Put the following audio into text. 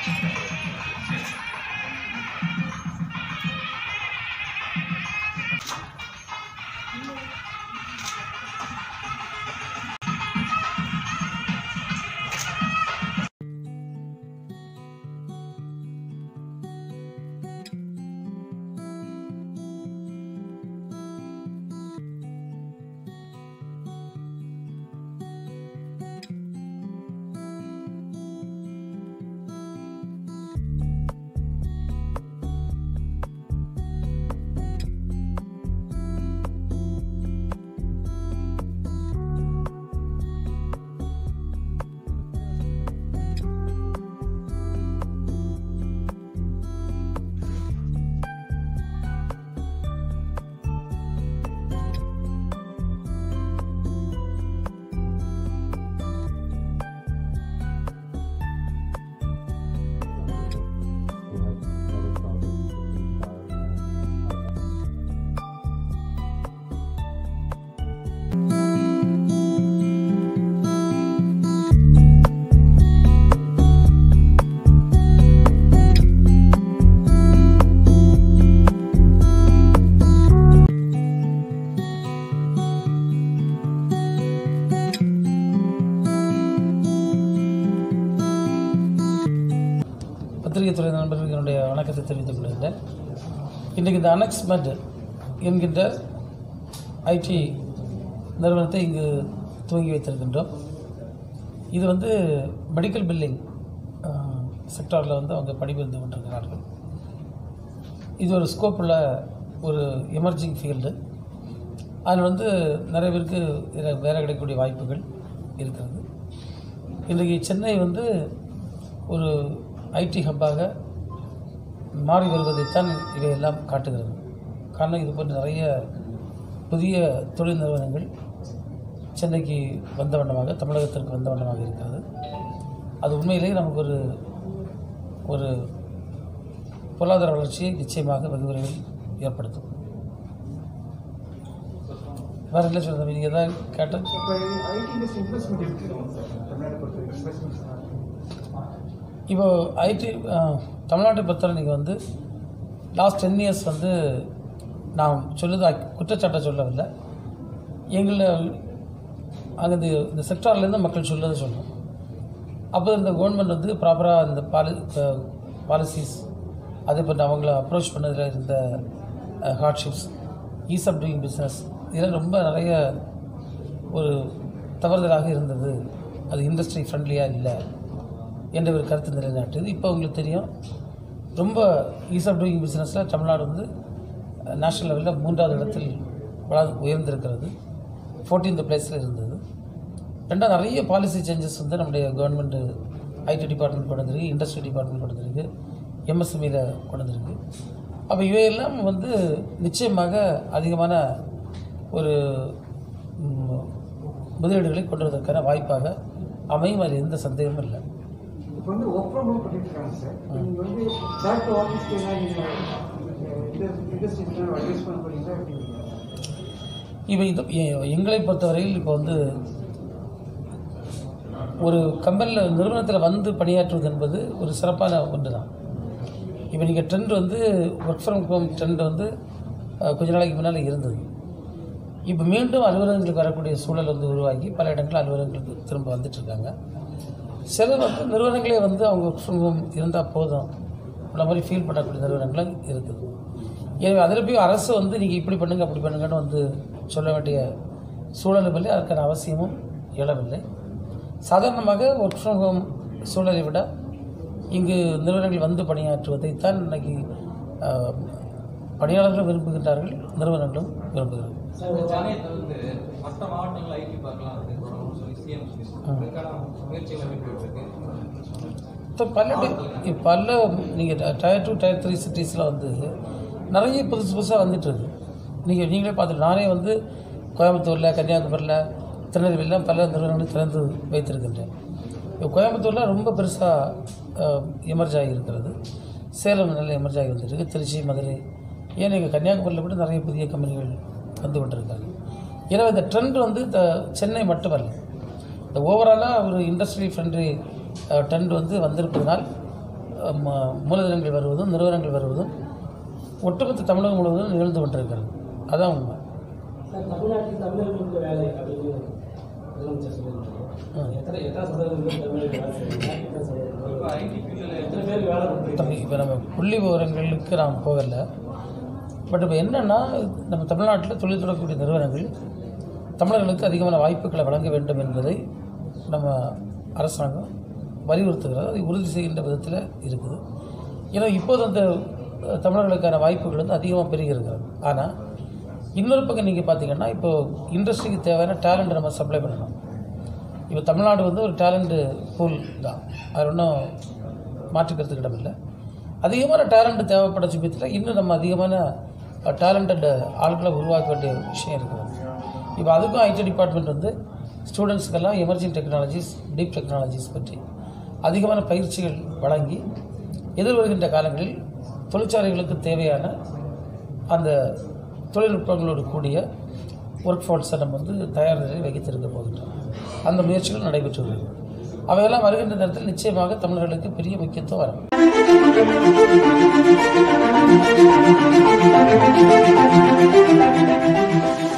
பத்திரிகை துறை நண்பர்களுக்கு என்னுடைய வணக்கத்தை தெரிவித்துக் கொள்கின்றேன் இன்றைக்கு இந்த அனெக்ஸ்மெண்ட் என்கின்ற ஐடி நிறுவனத்தை இங்கு துவங்கி வைத்திருக்கின்றோம் இது வந்து மெடிக்கல் பில்லிங் செக்டாரில் வந்து அவங்க பணிபுரிந்து கொண்டிருக்கிறார்கள் இது ஒரு ஸ்கோப் உள்ள ஒரு எமர்ஜிங் ஃபீல்டு அதில் வந்து நிறைய பேருக்கு இதில் வேலை கிடைக்கக்கூடிய வாய்ப்புகள் இருக்கிறது இன்றைக்கு சென்னை வந்து ஒரு ஐடி ஹப்பாக மாறி வருவதைத்தான் இவையெல்லாம் காட்டுகிறது காரணம் இது போன்ற நிறைய புதிய தொழில் நிறுவனங்கள் சென்னைக்கு வந்த வண்ணமாக தமிழகத்திற்கு வந்த வண்ணமாக இருக்கிறது அது உண்மையிலேயே நமக்கு ஒரு ஒரு பொருளாதார வளர்ச்சியை நிச்சயமாக வெகு விரைவில் ஏற்படுத்தும் வேறு என்ன சொல்கிறது நீங்கள் எதாவது கேட்டால் இப்போ ஐடி இண்டஸ்ட்ரி இன்வெஸ்ட்மெண்ட் எப்படி தமிழ்நாடு பொறுத்த வரைக்கும் இன்வெஸ்ட்மெண்ட்ஸ் இப்போ ஐடி தமிழ்நாட்டை பொறுத்தவரை நீங்கள் வந்து லாஸ்ட் டென் இயர்ஸ் வந்து நான் சொல்லுது அக்- குற்றச்சாட்டை சொல்லவில்லை எங்களை அங்கே இந்த இந்த செக்டார்லேருந்து மக்கள் சொல்லதை சொல்லணும் அப்போ இந்த கவர்மெண்ட் வந்து ப்ராப்பராக இந்த பாலி பாலிசிஸ் அதே போன்று அவங்கள அப்ரோச் பண்ணதில் இருந்த hardships ease of doing business இதெல்லாம் ரொம்ப நிறைய ஒரு தவறுதலாக இருந்தது அது இண்டஸ்ட்ரி ஃப்ரெண்ட்லியாக இல்லை என்ற ஒரு கருத்து நிலைநாட்டுது இப்போ உங்களுக்கு தெரியும் ரொம்ப ஈஸ் ஆஃப் டூயிங் பிஸ்னஸில் தமிழ்நாடு வந்து நேஷனல் லெவலில் மூன்றாவது இடத்தில் வள- உயர்ந்திருக்கிறது ஃபோர்டீன்த் பிளேஸில் இருந்தது ரெண்டாவது நிறைய பாலிசி சேஞ்சஸ் வந்து நம்முடைய கவர்மெண்ட் ஐடி டிபார்ட்மெண்ட் கொண்டு வந்திருக்கு இண்டஸ்ட்ரி டிபார்ட்மெண்ட் கொண்டு வந்திருக்கு எம்எஸ்எம்இயில் கொண்டு வந்திருக்கு அப்போ இவையெல்லாம் வந்து நிச்சயமாக அதிகமான ஒரு ம், முதலீடுகளை கொண்டு வருவதற்கான வாய்ப்பாக அமையும் அதில் எந்த சந்தேகமும் இல்லை இப்போ வந்து ஒர்க் ஃப்ரம் ஹோம் பண்ணிட்டு இருக்காங்க சார் நீங்கள் வந்து பேக் டு ஆஃபீஸ்க்கு என்ன நீங்கள் இண்டஸ்ட்ரி அட்வைஸ் பண்ண போறீங்களா எப்படி இப்போ இது எ- எங்களை பொறுத்தவரையில் இப்போ வந்து ஒரு கம்பெனியில் நிறுவனத்தில் வந்து பணியாற்றுவது என்பது ஒரு சிறப்பான ஒன்று தான் இப்போ நீங்கள் ட்ரெண்ட் வந்து ஒர்க் ஃப்ரம் ஹோம் ட்ரெண்ட் வந்து அஹ், கொஞ்ச நாளைக்கு முன்னால் இருந்தது இப்போ மீண்டும் அலுவலகங்களுக்கு வரக்கூடிய சூழல் வந்து உருவாகி பல இடங்களில் அலுவலகங்களுக்கு திரும்ப வந்துட்டுருக்காங்க சிலர் வந்து நிறுவனங்களே வந்து அவங்க ஒர்க் ஃப்ரம் ஹோம் இருந்தால் போதும் அந்த மாதிரி ஃபீல் பண்ணக்கூடிய நிறுவனங்களும் இருக்குது எனவே அதில் போய் அரசு வந்து நீங்கள் இப்படி பண்ணுங்க அப்படி பண்ணுங்கன்னு வந்து சொல்ல வேண்டிய சூழலும் இல்லை அதற்கான அவசியமும் எழவில்லை சாதாரணமாக ஒர்க் ஃப்ரம் ஹோம் சூழலை விட இங்கு நிறுவனங்கள் வந்து பணியாற்றுவதைத்தான் இன்னைக்கு அஹ், பணியாளர்களும் விரும்புகின்றார்கள் நிறுவனங்களும் விரும்புகிறார்கள் சார் இந்த சென்னையில் வந்து மற்ற மாவட்டங்கள் ஐடி பார்க்கலாம் அது தொடங்கணும்னு சொல்லி சிஎம் அதுக்கான முயற்சிகள் எப்படி போயிட்டு இருக்கு இப்போ பல டி- பல நீங்கள் டயர் டூ டயர் த்ரீ சிட்டிஸில் வந்து நிறைய புதுசு புதுசாக வந்துட்டு இருக்கு நீங்கள் நீங்களே பார்த்துட்டு நானே வந்து கோயம்புத்தூரில் கன்னியாகுமரியில் திருநெல்வேலியில் பல நிறுவனங்களை திறந்து வைத்திருக்கின்றேன் இப்போ கோயம்புத்தூரில் ரொம்ப பெருசாக எமர்ஜ் ஆகி இருக்கிறது சேலம் நல்ல எமர்ஜ் ஆகி வந்துருக்கு திருச்சி மதுரை ஏன் நீங்கள் கன்னியாகுமரியில் கூட நிறைய புதிய கம்பெனிகள் வந்து கொண்டிருக்காங்க எனவே இந்த ட்ரெண்ட் வந்து இந்த சென்னை மட்டுமல்ல இந்த ஓவராலாக ஒரு இண்டஸ்ட்ரி ஃப்ரெண்ட்லி ட்ரெண்ட் வந்து வந்திருப்பதனால் அஹ், ம- மூலதனங்கள் வருவதும் நிறுவனங்கள் வருவதும் ஒட்டுமொத்த தமிழகம் முழுவதும் நிகழ்ந்து கொண்டிருக்கிறது அதான் உண்மை சார், தமிழ்நாட்டில் தமிழர்களுக்கு வேலை அப்படின்னு முதலமைச்சர் சொல்லியிருக்காரு எத்தனை எத்தனை சதவீதம் பேர் தமிழர்கள் வேலை செய்யறாங்க எத்தனை சதவீதம் இப்போ பேர் ஐடி ஃபீல்டில் எத்தனை பேர் வேலை கொடுத்துருக்காங்க தம்பி இப்போ நம்ம புள்ளி விவரங்களுக்கு நாம் போகல பட் இப்போ என்னென்னா நம்ம தமிழ்நாட்டில் தொழில் தொடரக்கூடிய நிறுவனங்கள் தமிழர்களுக்கு அதிகமான வாய்ப்புகளை வழங்க வேண்டும் என்பதை நம்ம அரசாங்கம் வலியுறுத்துகிறது அதை உறுதி செய்கின்ற விதத்தில் இருக்குது ஏன்னா இப்போது அந்த அஹ், தமிழர்களுக்கான வாய்ப்புகள் வந்து அதிகமாக பெருகி இருக்கிறது ஆனால் இன்னொரு பக்கம் நீங்கள் பார்த்தீங்கன்னா இப்போ இண்டஸ்ட்ரிக்கு தேவையான டேலண்ட் நம்ம சப்ளை பண்ணணும் இப்போ தமிழ்நாடு வந்து ஒரு டேலண்ட்டு பூல் தான் அது ஒன்றும் மாற்றுக்கிறதுக்கு இடமில்லை அதிகமான டேலண்ட் தேவைப்பட சமயத்தில் இன்னும் நம்ம அதிகமான டேலண்டட் ஆட்களை உருவாக்க வேண்டிய விஷயம் இருக்கிறது இப்போ அதுக்கும் ஐடி டிபார்ட்மெண்ட் வந்து ஸ்டூடெண்ட்ஸ்க்கெல்லாம் எமர்ஜிங் டெக்னாலஜிஸ் டீப் டெக்னாலஜிஸ் பற்றி அதிகமான பயிற்சிகள் வழங்கி எதிர்வருகின்ற காலங்களில் தொழிற்சாலைகளுக்கு தேவையான அந்த தொழில்நுட்பங்களோடு கூடிய ஒர்க் ஃபோர்ஸை நம்ம வந்து தயார் நிலையில் வைத்திருக்க போகின்றோம் அந்த முயற்சிகள் நடைபெற்று வருகிறது அவையெல்லாம் வருகின்ற நேரத்தில் நிச்சயமாக தமிழர்களுக்கு பெரிய முக்கியத்துவம் வரும்